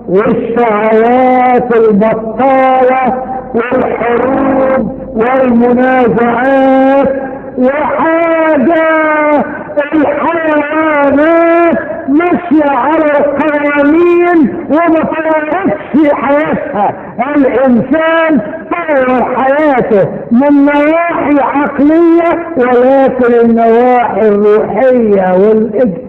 والشهوات البطالة والحروب والمنازعات وحاجة الحيوانات ماشية على القوانين وما طورتش في حياتها الانسان طور حياته من نواحي عقلية ولكن النواحي الروحية والإجتماعية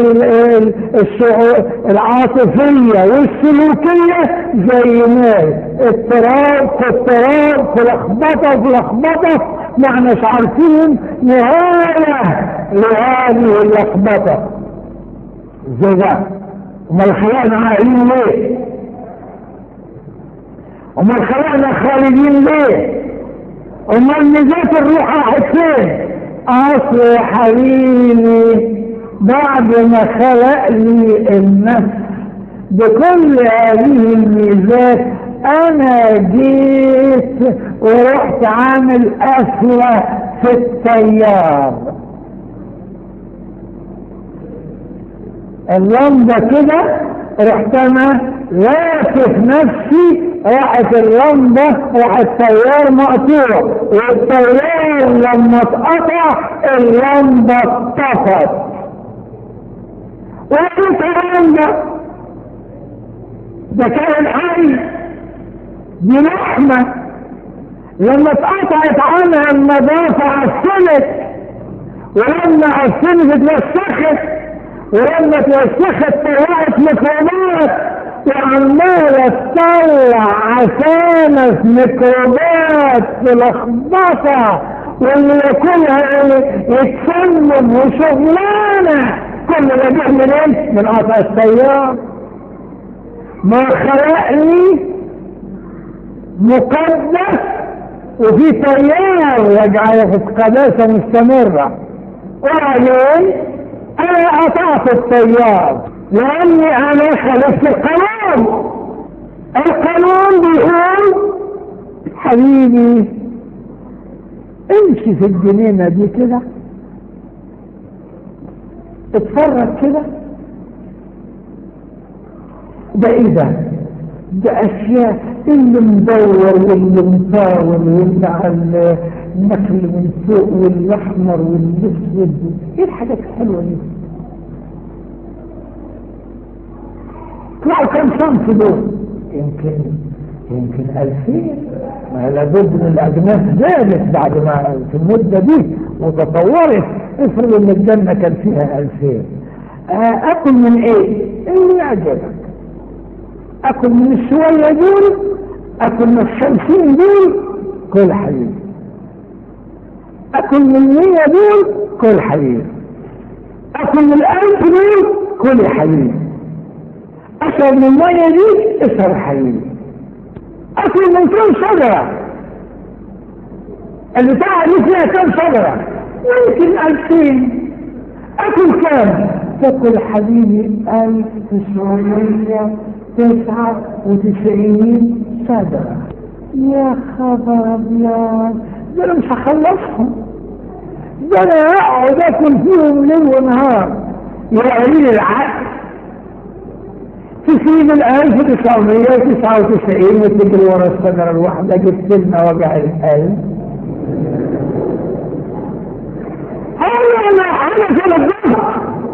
العاطفية والسلوكية زي ما اضطراب في اضطراب في لخبطة في لخبطة ما احناش عارفين نهاية لهذه اللخبطة زي ده امال خلقنا عاقلين ليه امال خلقنا خالدين ليه امال نجاة الروح راحت فين اصل يا حبيبي بعد ما خلق لي النفس بكل هذه الميزات انا جيت ورحت عامل قفلة في التيار اللمبة كده رحت انا لافف نفسي راحت اللمبة راح التيار مقطوع والتيار لما اتقطع اللمبة اتطفت وايه الكلام ده ده كان حي دي لحمة لما اتقطعت عنها النظافة عفنت ولما عفنت اتوسخت ولما اتوسخت طلعت ميكروبات وعمالة تطلع عفانة في ميكروبات في لخبطة واللي ياكلها يتسمم وشغلانة كل ده جه منين؟ من قطع السيارة ما خلقني مقدس وفي تيار يجعل في قداسة مستمرة وبعدين انا قطعت التيار لاني انا خالفت القانون القانون بيقول حبيبي امشي في الجنينة دي كده اتفرج كده ده ايه ده ده اشياء اللي مدور واللي مطاول واللي على النخل من فوق والاحمر والاسود ايه الحاجات الحلوه دي طلعوا كم صنف دول يمكن يمكن ألفين ما لابد من الأجناس زادت بعد ما في المدة دي وتطورت افرض ان الجنة كان فيها ألفين آه أكل من إيه؟ اللي يعجبك أكل من الشوية دول أكل من الخمسين دول كل حبيبي أكل من المية دول كل حبيبي أكل من الألف دول كل حبيبي أشرب من المية دي اشرب حبيبي أكل من كم شجرة البتاعة دي فيها كم شجرة يمكن ألفين أكل كام تاكل حبيبي ألف تسعمية تسعة وتسعين شجرة يا خبر أبيض ده أنا مش هخلصهم ده أنا هقعد آكل فيهم ليل ونهار يا قليل العقل تسيب الألف تسعمية وتسعة وتسعين وتجري ورا الشجرة الواحدة جبت لنا وجع القلب هذا ما حدث للضغط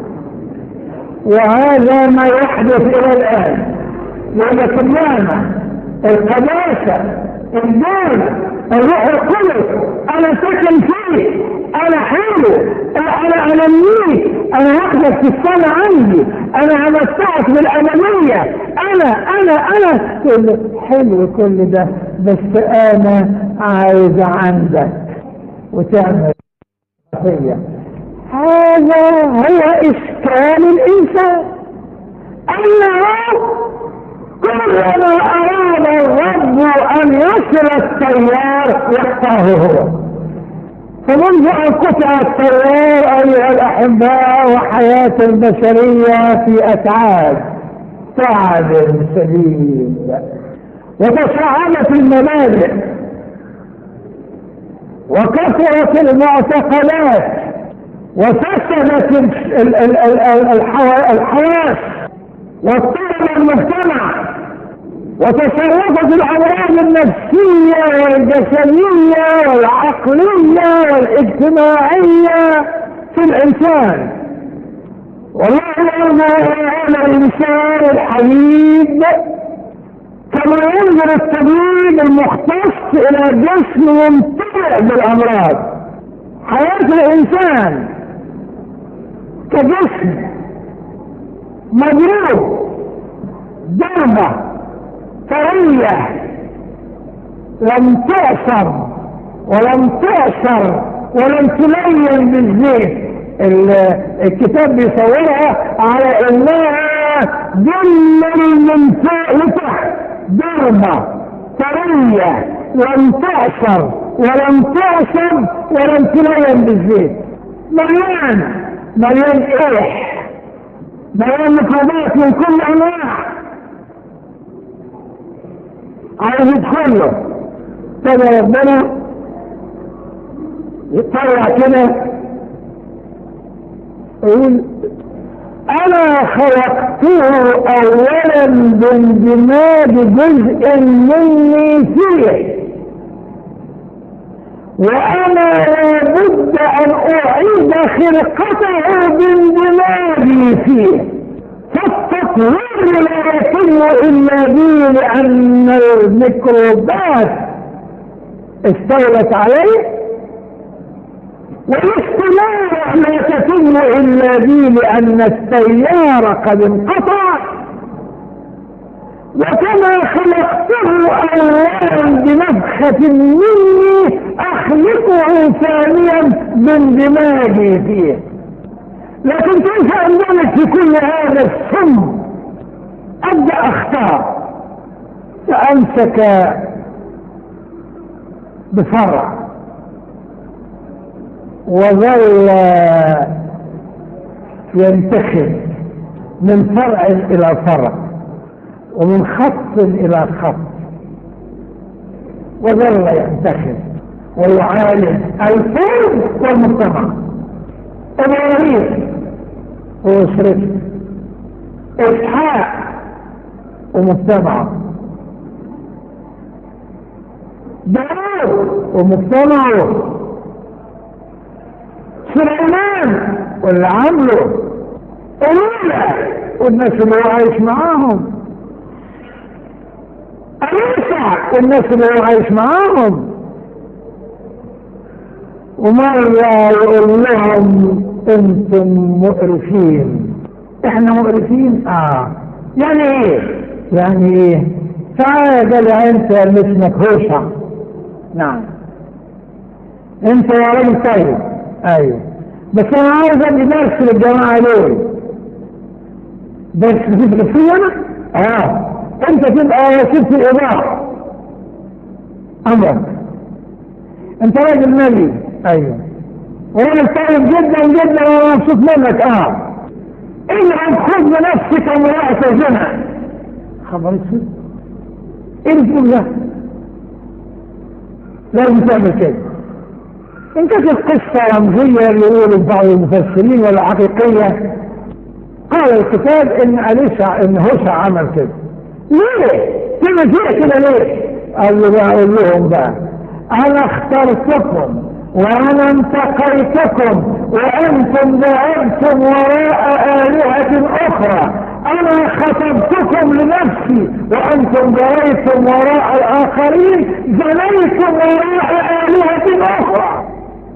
وهذا ما يحدث إلى الآن لأن سمعنا القداسة الدين الروح القدس أنا ساكن فيه أنا حلو أنا أنا منيك أنا هاخدك في السنة عندي أنا همتعك بالأمامية أنا أنا أنا كل حلو كل ده بس أنا عايز عندك وتعمل فيا هذا هو إشكال الإنسان أنه كلما أراد الرب أن يصل التيار يقطعه هو فمنذ أن قطع التيار أيها الأحباء وحياة البشرية في أتعاب تعب شديد وتصاعدت المبادئ وكثرت المعتقدات وفسدت الحواس واضطرب المجتمع وتصرفت الأمراض النفسية والجسدية والعقلية والاجتماعية في الإنسان والله يرضى هذا الإنسان الحبيب كما ينظر الطبيب المختص إلى جسم ممتلئ بالأمراض حياة الإنسان كجسم مضروب ضربة طرية لم تعصر ولم تعصر ولم تلين بالزيت الكتاب بيصورها على انها دمر من فوق لتحت ضربة طرية لم تعصر ولم تعصر ولم تلين بالزيت مليان مليان ايح مليان ميكروبات من كل انواع عايز يدخله كده ربنا يطلع كده يقول انا خلقته اولا باندماج جزء مني فيه وانا لابد ان اعيد خلقته باندماجي فيه فالتطوير لا يتم الا به لان الميكروبات استولت عليه والاستمارة لا تتم إلا بي لأن السيارة قد انقطع وكما خلقته أولا بنفخة مني أخلقه ثانيا باندماجي فيه لكن كيف أندمج في كل هذا السم أبدأ أختار فأمسك بفرع وظل ينتخب من فرع الى فرع ومن خط الى خط وظل ينتخب ويعالج الفرد والمجتمع ابراهيم واسرته اسحاق ومجتمعه داود ومجتمعه سليمان واللي عامله أولى والناس اللي هو عايش معاهم أليسع والناس اللي هو عايش معاهم ومرة يقول لهم انتم مقرفين احنا مقرفين اه يعني ايه يعني ايه تعالى قال انت اللي اسمك هوشع نعم انت يا راجل طيب ايوه بس انا عايز ادي درس للجماعه دول درس تفرق فيه انا اه انت تبقى وسيله الايضاح امرك انت راجل نبي ايوه وراجل طيب جدا جدا وانا مبسوط منك اه اجعل خذ بنفسك امرأة زنا خبر اسود ايه الفول ده لازم تعمل كده ان كانت القصة رمزية اللي يقولوا بعض المفسرين ولا حقيقية قال الكتاب ان أليسع ان هوشع عمل كده ليه؟ كده فيها كده ليه؟ قال له بقى اقول لهم بقى انا اخترتكم وانا انتقيتكم وانتم ذهبتم وراء آلهة اخرى انا خطبتكم لنفسي وانتم جريتم وراء الاخرين جريتم وراء آلهة اخرى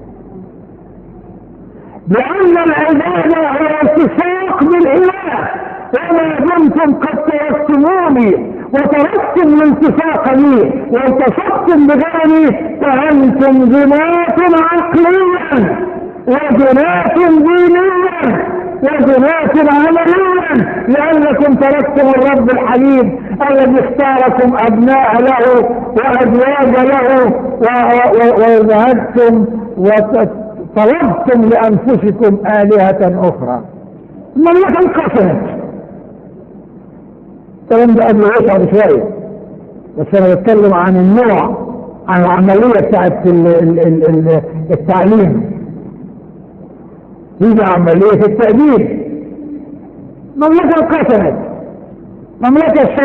لأن العبادة هي التصاق بالإله وما دمتم قد تركتموني وتركتم الالتصاق بي والتصقتم بغيري فأنتم جنات عقليا وجنات دينيا وجنات عمليا لأنكم تركتم الرب الحبيب الذي اختاركم أبناء له وأزواج له وذهبتم وطلبتم لأنفسكم آلهة أخرى المملكة انقسمت الكلام ده قبل عشرة بشوية بس أنا بتكلم عن النوع عن العملية بتاعت التعليم هي عملية التأديب مملكة انقسمت مملكة